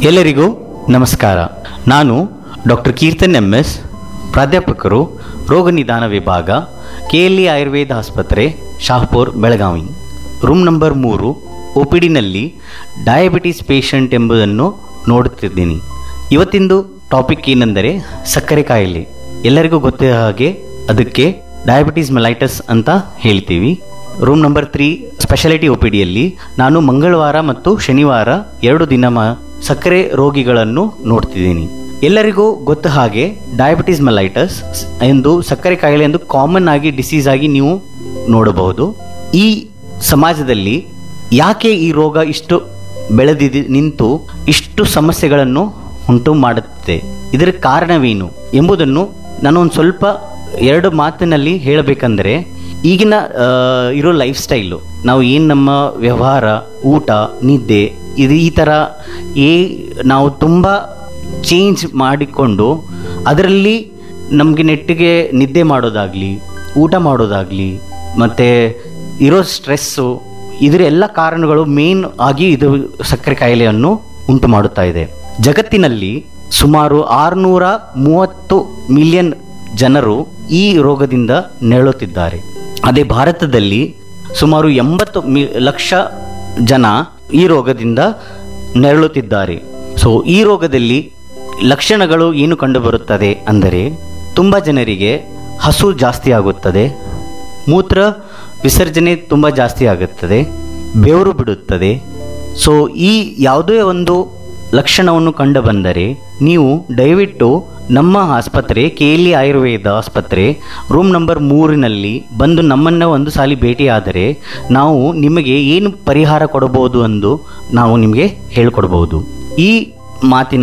ಎಲ್ಲರಿಗೂ ನಮಸ್ಕಾರ ನಾನು ಡಾಕ್ಟರ್ ಕೀರ್ತನ್ ಎಂ ಎಸ್ ಪ್ರಾಧ್ಯಾಪಕರು ರೋಗ ನಿದಾನ ವಿಭಾಗ ಕೆ ಎಲ್ ಇ ಆಯುರ್ವೇದ ಆಸ್ಪತ್ರೆ ಶಾಹಪುರ್ ಬೆಳಗಾವಿ ರೂಮ್ ನಂಬರ್ ಮೂರು ಒ ಪಿ ಡಿನಲ್ಲಿ ಡಯಾಬಿಟಿಸ್ ಪೇಷಂಟ್ ಎಂಬುದನ್ನು ನೋಡುತ್ತಿದ್ದೀನಿ ಇವತ್ತಿಂದು ಟಾಪಿಕ್ ಏನೆಂದರೆ ಸಕ್ಕರೆ ಕಾಯಿಲೆ ಎಲ್ಲರಿಗೂ ಗೊತ್ತಿರೋ ಹಾಗೆ ಅದಕ್ಕೆ ಡಯಾಬಿಟಿಸ್ ಮೆಲೈಟಸ್ ಅಂತ ಹೇಳ್ತೀವಿ room number three speciality O P ಡಿಯಲ್ಲಿ ನಾನು ಮಂಗಳವಾರ ಮತ್ತು ಶನಿವಾರ ಎರಡು ದಿನ ಮ ಸಕ್ಕರೆ ರೋಗಿಗಳನ್ನು ನೋಡ್ತಿದ್ದೀನಿ ಎಲ್ಲರಿಗೂ ಗೊತ್ತ ಹಾಗೆ ಡಯಾಬಿಟಿಸ್ ಮೆಲೈಟಸ್ ಎಂದು ಸಕ್ಕರೆ ಕಾಯಿಲೆ ಎಂದು ಕಾಮನ್ ಆಗಿ ಡಿಸೀಸ್ ಆಗಿ ನೀವು ನೋಡಬಹುದು ಈ ಸಮಾಜದಲ್ಲಿ ಯಾಕೆ ಈ ರೋಗ ಇಷ್ಟು ಬೆಳೆದಿದೆ ನಿಂತು ಇಷ್ಟು ಸಮಸ್ಯೆಗಳನ್ನು ಉಂಟು ಮಾಡುತ್ತೆ ಇದರ ಕಾರಣವೇನು ಎಂಬುದನ್ನು ನಾನು ಒಂದು ಸ್ವಲ್ಪ ಎರಡು ಮಾತಿನಲ್ಲಿ ಹೇಳಬೇಕಂದ್ರೆ ಈಗಿನ ಆ, ಇರೋ ಲೈಫ್ ಸ್ಟೈಲು ನಾವು ಏನು ನಮ್ಮ ವ್ಯವಹಾರ ಊಟ ನಿದ್ದೆ ಇದು ಈ ಥರ ಏ ನಾವು ತುಂಬ ಚೇಂಜ್ ಮಾಡಿಕೊಂಡು ಅದರಲ್ಲಿ ನಮಗೆ ನೆಟ್ಟಿಗೆ ನಿದ್ದೆ ಮಾಡೋದಾಗಲಿ ಊಟ ಮಾಡೋದಾಗಲಿ ಮತ್ತು ಇರೋ ಸ್ಟ್ರೆಸ್ಸು ಇದರ ಎಲ್ಲ ಕಾರಣಗಳು ಮೇನ್ ಆಗಿ ಇದು ಸಕ್ಕರೆ ಕಾಯಿಲೆಯನ್ನು ಉಂಟು ಮಾಡುತ್ತಾ ಇದೆ ಜಗತ್ತಿನಲ್ಲಿ ಸುಮಾರು ಆರುನೂರ ಮೂವತ್ತು ಮಿಲಿಯನ್ ಜನರು ಈ ರೋಗದಿಂದ ನರಳುತ್ತಿದ್ದಾರೆ ಅದೇ ಭಾರತದಲ್ಲಿ ಸುಮಾರು ಎಂಬತ್ತು ಮಿ ಲಕ್ಷ ಜನ ಈ ರೋಗದಿಂದ ನರಳುತ್ತಿದ್ದಾರೆ ಸೊ ಈ ರೋಗದಲ್ಲಿ ಲಕ್ಷಣಗಳು ಏನು ಕಂಡುಬರುತ್ತದೆ ಅಂದರೆ ತುಂಬ ಜನರಿಗೆ ಹಸು ಜಾಸ್ತಿ ಆಗುತ್ತದೆ ಮೂತ್ರ ವಿಸರ್ಜನೆ ತುಂಬ ಜಾಸ್ತಿ ಆಗುತ್ತದೆ ಬೆವರು ಬಿಡುತ್ತದೆ ಸೊ ಈ ಯಾವುದೇ ಒಂದು ಲಕ್ಷಣವನ್ನು ಕಂಡು ಬಂದರೆ ನೀವು ದಯವಿಟ್ಟು ನಮ್ಮ ಆಸ್ಪತ್ರೆ ಕೆ ಎಲ್ ಇ ಆಯುರ್ವೇದ ಆಸ್ಪತ್ರೆ ರೂಮ್ ನಂಬರ್ ಮೂರಿನಲ್ಲಿ ಬಂದು ನಮ್ಮನ್ನು ಒಂದು ಸಾಲಿ ಭೇಟಿಯಾದರೆ ನಾವು ನಿಮಗೆ ಏನು ಪರಿಹಾರ ಕೊಡಬಹುದು ಎಂದು ನಾವು ನಿಮಗೆ ಹೇಳಿಕೊಡ್ಬೋದು ಈ ಮಾತಿನ